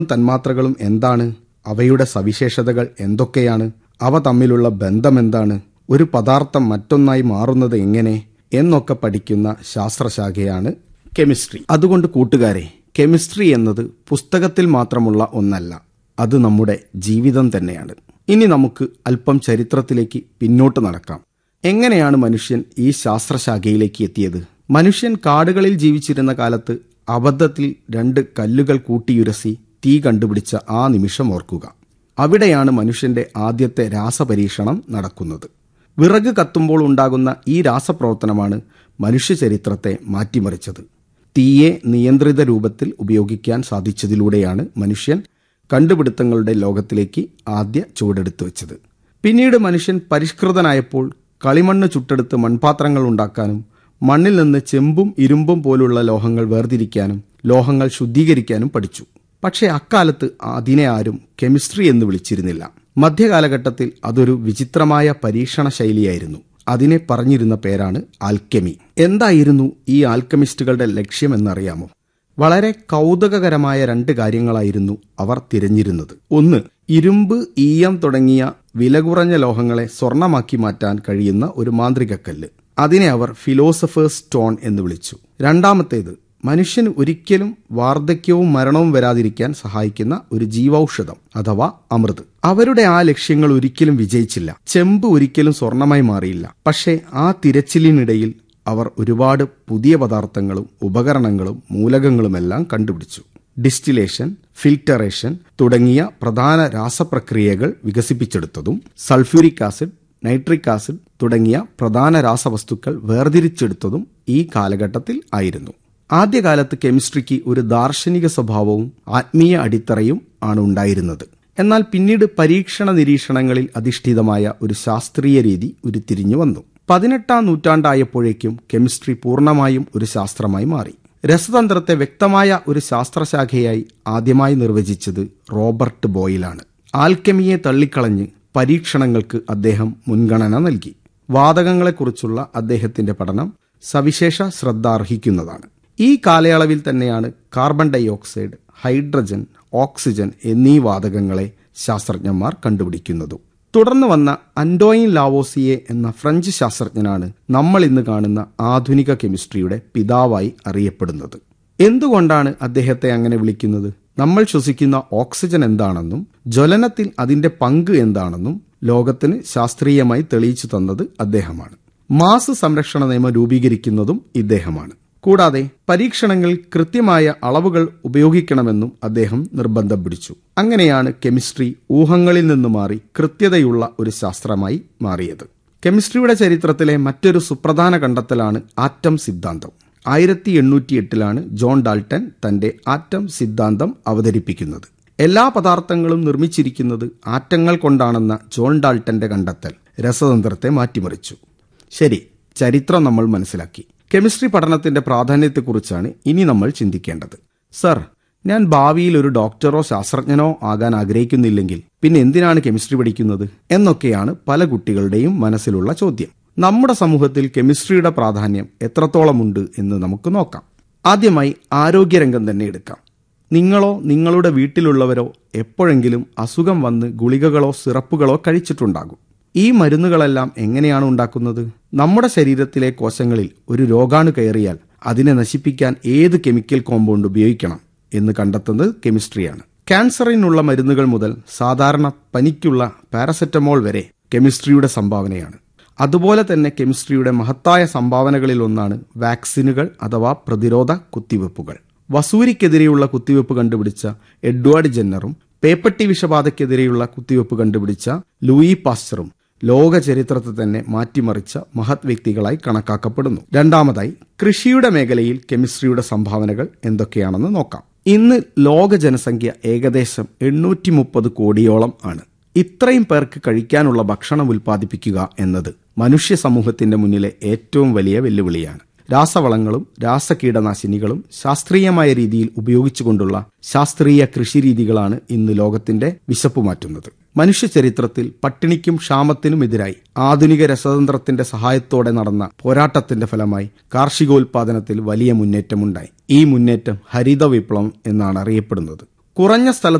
തന്മാത്രകളും എന്താണ് അവയുടെ സവിശേഷതകൾ എന്തൊക്കെയാണ് അവ തമ്മിലുള്ള ബന്ധമെന്താണ് ഒരു പദാർത്ഥം മറ്റൊന്നായി മാറുന്നത് എങ്ങനെ എന്നൊക്കെ പഠിക്കുന്ന ശാസ്ത്രശാഖയാണ് കെമിസ്ട്രി അതുകൊണ്ട് കൂട്ടുകാരെ കെമിസ്ട്രി എന്നത് പുസ്തകത്തിൽ മാത്രമുള്ള ഒന്നല്ല അത് നമ്മുടെ ജീവിതം തന്നെയാണ് ഇനി നമുക്ക് അല്പം ചരിത്രത്തിലേക്ക് പിന്നോട്ട് നടക്കാം എങ്ങനെയാണ് മനുഷ്യൻ ഈ ശാസ്ത്രശാഖയിലേക്ക് എത്തിയത് മനുഷ്യൻ കാടുകളിൽ ജീവിച്ചിരുന്ന കാലത്ത് അബദ്ധത്തിൽ രണ്ട് കല്ലുകൾ കൂട്ടിയുരസി തീ കണ്ടുപിടിച്ച ആ നിമിഷം ഓർക്കുക അവിടെയാണ് മനുഷ്യന്റെ ആദ്യത്തെ രാസപരീക്ഷണം നടക്കുന്നത് വിറക് കത്തുമ്പോൾ ഉണ്ടാകുന്ന ഈ രാസപ്രവർത്തനമാണ് മനുഷ്യചരിത്രത്തെ മാറ്റിമറിച്ചത് തീയെ നിയന്ത്രിത രൂപത്തിൽ ഉപയോഗിക്കാൻ സാധിച്ചതിലൂടെയാണ് മനുഷ്യൻ കണ്ടുപിടുത്തങ്ങളുടെ ലോകത്തിലേക്ക് ആദ്യ ചുവടെടുത്തു വെച്ചത് പിന്നീട് മനുഷ്യൻ പരിഷ്കൃതനായപ്പോൾ കളിമണ്ണ് ചുട്ടെടുത്ത് മൺപാത്രങ്ങൾ ഉണ്ടാക്കാനും മണ്ണിൽ നിന്ന് ചെമ്പും ഇരുമ്പും പോലുള്ള ലോഹങ്ങൾ വേർതിരിക്കാനും ലോഹങ്ങൾ ശുദ്ധീകരിക്കാനും പഠിച്ചു പക്ഷേ അക്കാലത്ത് അതിനെ ആരും കെമിസ്ട്രി എന്ന് വിളിച്ചിരുന്നില്ല മധ്യകാലഘട്ടത്തിൽ അതൊരു വിചിത്രമായ പരീക്ഷണ ശൈലിയായിരുന്നു അതിനെ പറഞ്ഞിരുന്ന പേരാണ് ആൽക്കെമി എന്തായിരുന്നു ഈ ആൽക്കമിസ്റ്റുകളുടെ ലക്ഷ്യമെന്നറിയാമോ വളരെ കൗതുകകരമായ രണ്ട് കാര്യങ്ങളായിരുന്നു അവർ തിരഞ്ഞിരുന്നത് ഒന്ന് ഇരുമ്പ് ഈയം തുടങ്ങിയ വില കുറഞ്ഞ ലോഹങ്ങളെ സ്വർണമാക്കി മാറ്റാൻ കഴിയുന്ന ഒരു മാന്ത്രികക്കല്ല് അതിനെ അവർ ഫിലോസഫേഴ്സ് സ്റ്റോൺ എന്ന് വിളിച്ചു രണ്ടാമത്തേത് മനുഷ്യന് ഒരിക്കലും വാർദ്ധക്യവും മരണവും വരാതിരിക്കാൻ സഹായിക്കുന്ന ഒരു ജീവൌഷധം അഥവാ അമൃത് അവരുടെ ആ ലക്ഷ്യങ്ങൾ ഒരിക്കലും വിജയിച്ചില്ല ചെമ്പ് ഒരിക്കലും സ്വർണമായി മാറിയില്ല പക്ഷേ ആ തിരച്ചിലിനിടയിൽ അവർ ഒരുപാട് പുതിയ പദാർത്ഥങ്ങളും ഉപകരണങ്ങളും മൂലകങ്ങളുമെല്ലാം കണ്ടുപിടിച്ചു ഡിസ്റ്റിലേഷൻ ഫിൽറ്ററേഷൻ തുടങ്ങിയ പ്രധാന രാസപ്രക്രിയകൾ വികസിപ്പിച്ചെടുത്തതും സൾഫ്യൂരിക് ആസിഡ് നൈട്രിക് ആസിഡ് തുടങ്ങിയ പ്രധാന രാസവസ്തുക്കൾ വേർതിരിച്ചെടുത്തതും ഈ കാലഘട്ടത്തിൽ ആയിരുന്നു ആദ്യകാലത്ത് കെമിസ്ട്രിക്ക് ഒരു ദാർശനിക സ്വഭാവവും ആത്മീയ അടിത്തറയും ആണ് ഉണ്ടായിരുന്നത് എന്നാൽ പിന്നീട് പരീക്ഷണ നിരീക്ഷണങ്ങളിൽ അധിഷ്ഠിതമായ ഒരു ശാസ്ത്രീയ രീതി ഉരുത്തിരിഞ്ഞു വന്നു പതിനെട്ടാം നൂറ്റാണ്ടായപ്പോഴേക്കും കെമിസ്ട്രി പൂർണ്ണമായും ഒരു ശാസ്ത്രമായി മാറി രസതന്ത്രത്തെ വ്യക്തമായ ഒരു ശാസ്ത്രശാഖയായി ആദ്യമായി നിർവചിച്ചത് റോബർട്ട് ബോയിലാണ് ആൽക്കെമിയെ തള്ളിക്കളഞ്ഞ് പരീക്ഷണങ്ങൾക്ക് അദ്ദേഹം മുൻഗണന നൽകി വാതകങ്ങളെക്കുറിച്ചുള്ള അദ്ദേഹത്തിന്റെ പഠനം സവിശേഷ ശ്രദ്ധ അർഹിക്കുന്നതാണ് ഈ കാലയളവിൽ തന്നെയാണ് carbon dioxide hydrogen oxygen എന്നീ വാതകങ്ങളെ ശാസ്ത്രജ്ഞന്മാർ കണ്ടുപിടിക്കുന്നതും തുടർന്ന് വന്ന അന്റോയിൻ ലാവോസിയെ എന്ന ഫ്രഞ്ച് ശാസ്ത്രജ്ഞനാണ് നമ്മൾ ഇന്ന് കാണുന്ന ആധുനിക കെമിസ്ട്രിയുടെ പിതാവായി അറിയപ്പെടുന്നത് എന്തുകൊണ്ടാണ് അദ്ദേഹത്തെ അങ്ങനെ വിളിക്കുന്നത് നമ്മൾ ശ്വസിക്കുന്ന ഓക്സിജൻ എന്താണെന്നും ജ്വലനത്തിൽ അതിന്റെ പങ്ക് എന്താണെന്നും ലോകത്തിന് ശാസ്ത്രീയമായി തെളിയിച്ചു തന്നത് അദ്ദേഹമാണ് മാസ് സംരക്ഷണ നിയമം രൂപീകരിക്കുന്നതും ഇദ്ദേഹമാണ് കൂടാതെ പരീക്ഷണങ്ങളിൽ കൃത്യമായ അളവുകൾ ഉപയോഗിക്കണമെന്നും അദ്ദേഹം നിർബന്ധം പിടിച്ചു അങ്ങനെയാണ് കെമിസ്ട്രി ഊഹങ്ങളിൽ നിന്ന് മാറി കൃത്യതയുള്ള ഒരു ശാസ്ത്രമായി മാറിയത് കെമിസ്ട്രിയുടെ ചരിത്രത്തിലെ മറ്റൊരു സുപ്രധാന കണ്ടെത്തലാണ് ആറ്റം സിദ്ധാന്തം ആയിരത്തി എണ്ണൂറ്റി എട്ടിലാണ് ജോൺ ഡാൾട്ടൻ തന്റെ ആറ്റം സിദ്ധാന്തം അവതരിപ്പിക്കുന്നത് എല്ലാ പദാർത്ഥങ്ങളും നിർമ്മിച്ചിരിക്കുന്നത് ആറ്റങ്ങൾ കൊണ്ടാണെന്ന ജോൺ ഡാൾട്ടന്റെ കണ്ടെത്തൽ രസതന്ത്രത്തെ മാറ്റിമറിച്ചു ശരി ചരിത്രം നമ്മൾ മനസ്സിലാക്കി കെമിസ്ട്രി പഠനത്തിന്റെ പ്രാധാന്യത്തെക്കുറിച്ചാണ് ഇനി നമ്മൾ ചിന്തിക്കേണ്ടത് സർ ഞാൻ ഭാവിയിൽ ഒരു ഡോക്ടറോ ശാസ്ത്രജ്ഞനോ ആകാൻ ആഗ്രഹിക്കുന്നില്ലെങ്കിൽ പിന്നെ എന്തിനാണ് കെമിസ്ട്രി പഠിക്കുന്നത് എന്നൊക്കെയാണ് പല കുട്ടികളുടെയും മനസ്സിലുള്ള ചോദ്യം നമ്മുടെ സമൂഹത്തിൽ കെമിസ്ട്രിയുടെ പ്രാധാന്യം എത്രത്തോളമുണ്ട് എന്ന് നമുക്ക് നോക്കാം ആദ്യമായി ആരോഗ്യരംഗം തന്നെ എടുക്കാം നിങ്ങളോ നിങ്ങളുടെ വീട്ടിലുള്ളവരോ എപ്പോഴെങ്കിലും അസുഖം വന്ന് ഗുളികകളോ സിറപ്പുകളോ കഴിച്ചിട്ടുണ്ടാകും ഈ മരുന്നുകളെല്ലാം എങ്ങനെയാണ് ഉണ്ടാക്കുന്നത് നമ്മുടെ ശരീരത്തിലെ കോശങ്ങളിൽ ഒരു രോഗാണു കയറിയാൽ അതിനെ നശിപ്പിക്കാൻ ഏത് കെമിക്കൽ കോമ്പൗണ്ട് ഉപയോഗിക്കണം എന്ന് കണ്ടെത്തുന്നത് കെമിസ്ട്രിയാണ് ക്യാൻസറിനുള്ള മരുന്നുകൾ മുതൽ സാധാരണ പനിക്കുള്ള പാരസെറ്റമോൾ വരെ കെമിസ്ട്രിയുടെ സംഭാവനയാണ് അതുപോലെ തന്നെ കെമിസ്ട്രിയുടെ മഹത്തായ സംഭാവനകളിൽ ഒന്നാണ് വാക്സിനുകൾ അഥവാ പ്രതിരോധ കുത്തിവെപ്പുകൾ വസൂരിക്കെതിരെയുള്ള കുത്തിവെപ്പ് കണ്ടുപിടിച്ച എഡ്വേർഡ് ജെന്നറും പേപ്പട്ടി വിഷബാധയ്ക്കെതിരെയുള്ള കുത്തിവെപ്പ് കണ്ടുപിടിച്ച ലൂയി പാസ്റ്ററും ലോക ചരിത്രത്തെ തന്നെ മാറ്റിമറിച്ച മഹത് വ്യക്തികളായി കണക്കാക്കപ്പെടുന്നു രണ്ടാമതായി കൃഷിയുടെ മേഖലയിൽ കെമിസ്ട്രിയുടെ സംഭാവനകൾ എന്തൊക്കെയാണെന്ന് നോക്കാം ഇന്ന് ലോക ജനസംഖ്യ ഏകദേശം എണ്ണൂറ്റി മുപ്പത് കോടിയോളം ആണ് ഇത്രയും പേർക്ക് കഴിക്കാനുള്ള ഭക്ഷണം ഉൽപ്പാദിപ്പിക്കുക എന്നത് മനുഷ്യ സമൂഹത്തിന്റെ മുന്നിലെ ഏറ്റവും വലിയ വെല്ലുവിളിയാണ് രാസവളങ്ങളും രാസകീടനാശിനികളും ശാസ്ത്രീയമായ രീതിയിൽ ഉപയോഗിച്ചുകൊണ്ടുള്ള ശാസ്ത്രീയ കൃഷിരീതികളാണ് ഇന്ന് ലോകത്തിന്റെ വിശപ്പ് മാറ്റുന്നത് മനുഷ്യ ചരിത്രത്തിൽ പട്ടിണിക്കും ക്ഷാമത്തിനുമെതിരായി ആധുനിക രസതന്ത്രത്തിന്റെ സഹായത്തോടെ നടന്ന പോരാട്ടത്തിന്റെ ഫലമായി കാർഷികോൽപാദനത്തിൽ വലിയ മുന്നേറ്റമുണ്ടായി ഈ മുന്നേറ്റം ഹരിത വിപ്ലവം എന്നാണ് അറിയപ്പെടുന്നത് കുറഞ്ഞ സ്ഥലത്ത്